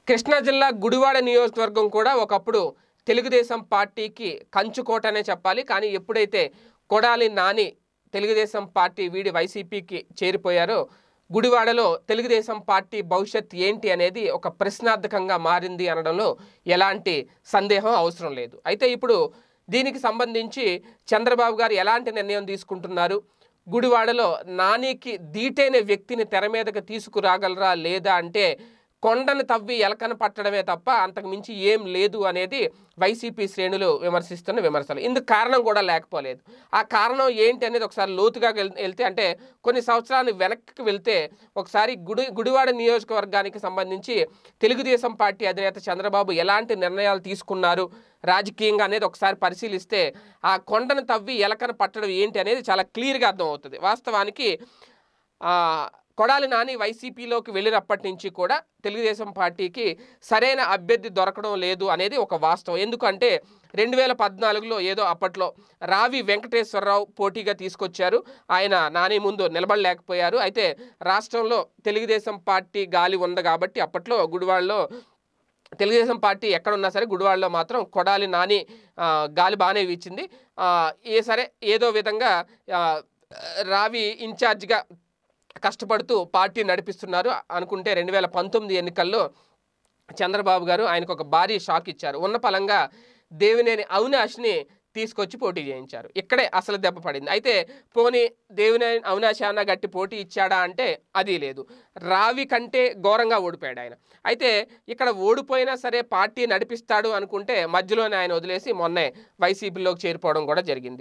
కృష్ణా జిల్లా గుడివాడ నియోజకవర్గం కూడా ఒకప్పుడు తెలుగుదేశం పార్టీకి కంచుకోటనే చెప్పాలి కానీ ఎప్పుడైతే కొడాలి నాని తెలుగుదేశం పార్టీ వీడి వైసీపీకి చేరిపోయారో గుడివాడలో తెలుగుదేశం పార్టీ భవిష్యత్ ఏంటి అనేది ఒక ప్రశ్నార్థకంగా మారింది అనడంలో ఎలాంటి సందేహం అవసరం లేదు అయితే ఇప్పుడు దీనికి సంబంధించి చంద్రబాబు గారు ఎలాంటి నిర్ణయం తీసుకుంటున్నారు గుడివాడలో నానికి దీటైన వ్యక్తిని తెర మీదకి తీసుకురాగలరా లేదా అంటే కొండను తవ్వి ఎలకను పట్టడమే తప్ప అంతకు మించి ఏం లేదు అనేది వైసీపీ శ్రేణులు విమర్శిస్తున్న విమర్శలు ఇందుకు కారణం కూడా లేకపోలేదు ఆ కారణం ఏంటి అనేది ఒకసారి లోతుగా వెళ్- వెళ్తే అంటే కొన్ని సంవత్సరాలు వెనక్కి వెళ్తే ఒకసారి గుడి గుడివాడ నియోజకవర్గానికి సంబంధించి తెలుగుదేశం పార్టీ అధినేత చంద్రబాబు ఎలాంటి నిర్ణయాలు తీసుకున్నారు రాజకీయంగా అనేది ఒకసారి పరిశీలిస్తే ఆ కొండను తవ్వి ఎలకను పట్టడం ఏంటి అనేది చాలా క్లియర్గా అర్థమవుతుంది వాస్తవానికి ఆ, కొడాలి నాని వైసీపీలోకి వెళ్ళినప్పటి నుంచి కూడా తెలుగుదేశం పార్టీకి సరైన అభ్యర్థి దొరకడం లేదు అనేది ఒక వాస్తవం ఎందుకంటే రెండు వేల పద్నాలుగులో ఏదో అప్పట్లో రావి వెంకటేశ్వరరావు పోటీగా తీసుకొచ్చారు ఆయన నాని ముందు నిలబడలేకపోయారు అయితే రాష్ట్రంలో తెలుగుదేశం పార్టీ గాలి ఉంది కాబట్టి అప్పట్లో గుడివాడలో తెలుగుదేశం పార్టీ ఎక్కడున్నా సరే గుడివాడలో మాత్రం కొడాలి నాని ఆ, గాలి బాగానే వీచింది ఆ, ఏ సరే ఏదో విధంగా ఆ, రావి ఇన్ఛార్జిగా కష్టపడుతూ పార్టీ నడిపిస్తున్నారు అనుకుంటే రెండు వేల పంతొమ్మిది ఎన్నికల్లో చంద్రబాబు గారు ఆయనకు ఒక భారీ షాక్ ఇచ్చారు ఉన్న పలంగా దేవినేని అవినాష్ని తీసుకొచ్చి పోటీ చేయించారు ఇక్కడే అసలు దెబ్బ పడింది అయితే పోనీ దేవినేని అవినాష్ అన్న గట్టి పోటీ ఇచ్చాడా అంటే అది లేదు రావి కంటే ఘోరంగా ఓడిపోయాడు ఆయన అయితే ఇక్కడ ఓడిపోయినా సరే పార్టీ నడిపిస్తాడు అనుకుంటే మధ్యలోనే ఆయన వదిలేసి మొన్నే వైసీపీలోకి చేరిపోవడం కూడా జరిగింది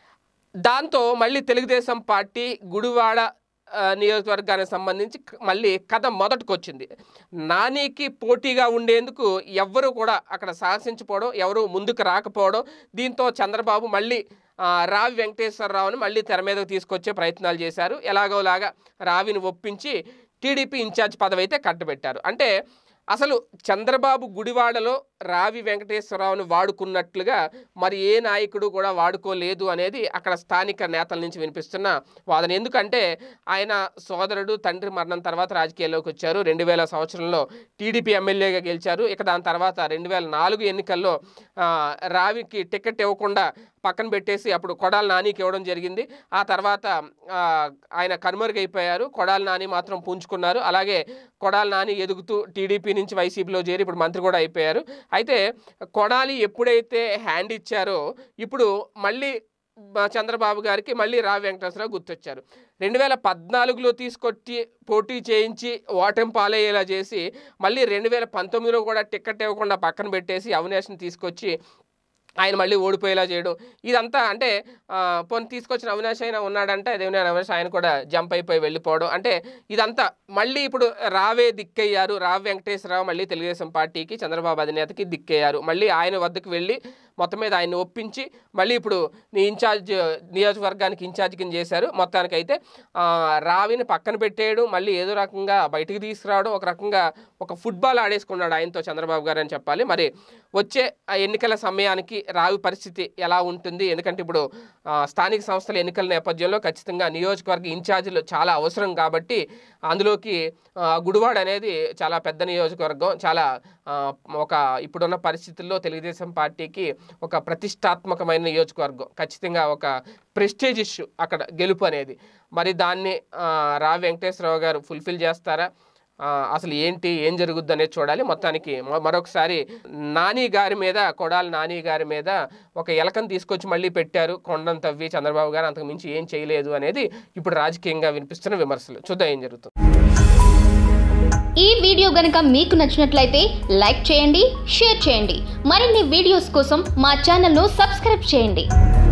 దాంతో మళ్ళీ తెలుగుదేశం పార్టీ గుడివాడ ఆ, నియోజకవర్గానికి సంబంధించి క- మళ్ళీ కథ మొదటికి వచ్చింది నానికి పోటీగా ఉండేందుకు ఎవ్వరూ కూడా అక్కడ సాహసించిపోవడం ఎవరు ముందుకు రాకపోవడం దీంతో చంద్రబాబు మళ్ళీ ఆ, రావి వెంకటేశ్వరరావుని మళ్ళీ తెర మీదకు తీసుకొచ్చే ప్రయత్నాలు చేశారు ఎలాగోలాగా రావిని ఒప్పించి టీడీపీ ఇన్ఛార్జ్ పదవి అయితే కట్టబెట్టారు అంటే అసలు చంద్రబాబు గుడివాడలో రావి వెంకటేశ్వరరావుని వాడుకున్నట్లుగా మరి ఏ నాయకుడు కూడా వాడుకోలేదు అనేది అక్కడ స్థానిక నేతల నుంచి వినిపిస్తున్న వాదన ఎందుకంటే ఆయన సోదరుడు తండ్రి మరణం తర్వాత రాజకీయాల్లోకి వచ్చారు రెండు వేల సంవత్సరంలో టీడీపీ ఎమ్మెల్యేగా గెలిచారు ఇక దాని తర్వాత రెండు వేల నాలుగు ఎన్నికల్లో ఆ, రావికి టికెట్ ఇవ్వకుండా పక్కన పెట్టేసి అప్పుడు కొడాలి నానికి ఇవ్వడం జరిగింది ఆ తర్వాత ఆ, ఆయన కనుమరుగైపోయారు కొడాలి నాని మాత్రం పుంజుకున్నారు అలాగే కొడాలి నాని ఎదుగుతూ టీడీపీ నుంచి వైసీపీలో చేరి ఇప్పుడు మంత్రి కూడా అయిపోయారు అయితే కొడాలి ఎప్పుడైతే హ్యాండ్ ఇచ్చారో ఇప్పుడు మళ్ళీ బ- చంద్రబాబు గారికి మళ్ళీ రావి వెంకటేశ్వరరావు గుర్తొచ్చారు రెండు వేల పద్నాలుగులో తీసుకొచ్చి పోటీ చేయించి ఓటమి పాలయ్యేలా చేసి మళ్ళీ రెండు వేల పంతొమ్మిదిలో కూడా టికెట్ ఇవ్వకుండా పక్కన పెట్టేసి అవినాష్ని తీసుకొచ్చి ఆయన మళ్ళీ ఓడిపోయేలా చేయడం ఇదంతా అంటే ఆ, పోనీ తీసుకొచ్చిన అవినాష్ అయినా ఉన్నాడంటే అదేమైనా అవినాష్ ఆయన కూడా జంప్ అయిపోయి వెళ్ళిపోవడం అంటే ఇదంతా మళ్ళీ ఇప్పుడు రావే దిక్కయ్యారు రావ్ వెంకటేశ్వరరావు మళ్ళీ తెలుగుదేశం పార్టీకి చంద్రబాబు అధినేతకి దిక్కయ్యారు మళ్ళీ ఆయన వద్దకు వెళ్ళి మొత్తం మీద ఆయన్ని ఒప్పించి మళ్ళీ ఇప్పుడు నీ ఇన్ఛార్జ్ నియోజకవర్గానికి ఇన్ఛార్జ్ కింద చేశారు మొత్తానికైతే ఆ, రావిని పక్కన పెట్టేయడం మళ్ళీ ఏదో రకంగా బయటికి తీసుకురావడం ఒక రకంగా ఒక ఫుట్బాల్ ఆడేసుకున్నాడు ఆయనతో చంద్రబాబు గారు అని చెప్పాలి మరి వచ్చే ఆ ఎన్నికల సమయానికి రావి పరిస్థితి ఎలా ఉంటుంది ఎందుకంటే ఇప్పుడు ఆ, స్థానిక సంస్థల ఎన్నికల నేపథ్యంలో ఖచ్చితంగా నియోజకవర్గ ఇన్ఛార్జీలు చాలా అవసరం కాబట్టి అందులోకి ఆ, గుడివాడ అనేది చాలా పెద్ద నియోజకవర్గం చాలా ఆ, ఒక ఇప్పుడున్న పరిస్థితుల్లో తెలుగుదేశం పార్టీకి ఒక ప్రతిష్టాత్మకమైన నియోజకవర్గం ఖచ్చితంగా ఒక ప్రెస్టేజ్ ఇష్యూ అక్కడ గెలుపు అనేది మరి దాన్ని ఆ, రావి వెంకటేశ్వరరావు గారు ఫుల్ఫిల్ చేస్తారా ఆ, అసలు ఏంటి ఏం జరుగుద్ది అనేది చూడాలి మొత్తానికి మ- మరొకసారి నాని గారి మీద కొడాలి నాని గారి మీద ఒక ఎలకను తీసుకొచ్చి మళ్ళీ పెట్టారు కొండను తవ్వి చంద్రబాబు గారు అంతకు మించి ఏం చేయలేదు అనేది ఇప్పుడు రాజకీయంగా వినిపిస్తున్న విమర్శలు చూద్దాం ఏం జరుగుతుంది ఈ వీడియో గనుక మీకు నచ్చినట్లయితే లైక్ చేయండి షేర్ చేయండి మరిన్ని వీడియోస్ కోసం మా ఛానల్ను సబ్స్క్రైబ్ చేయండి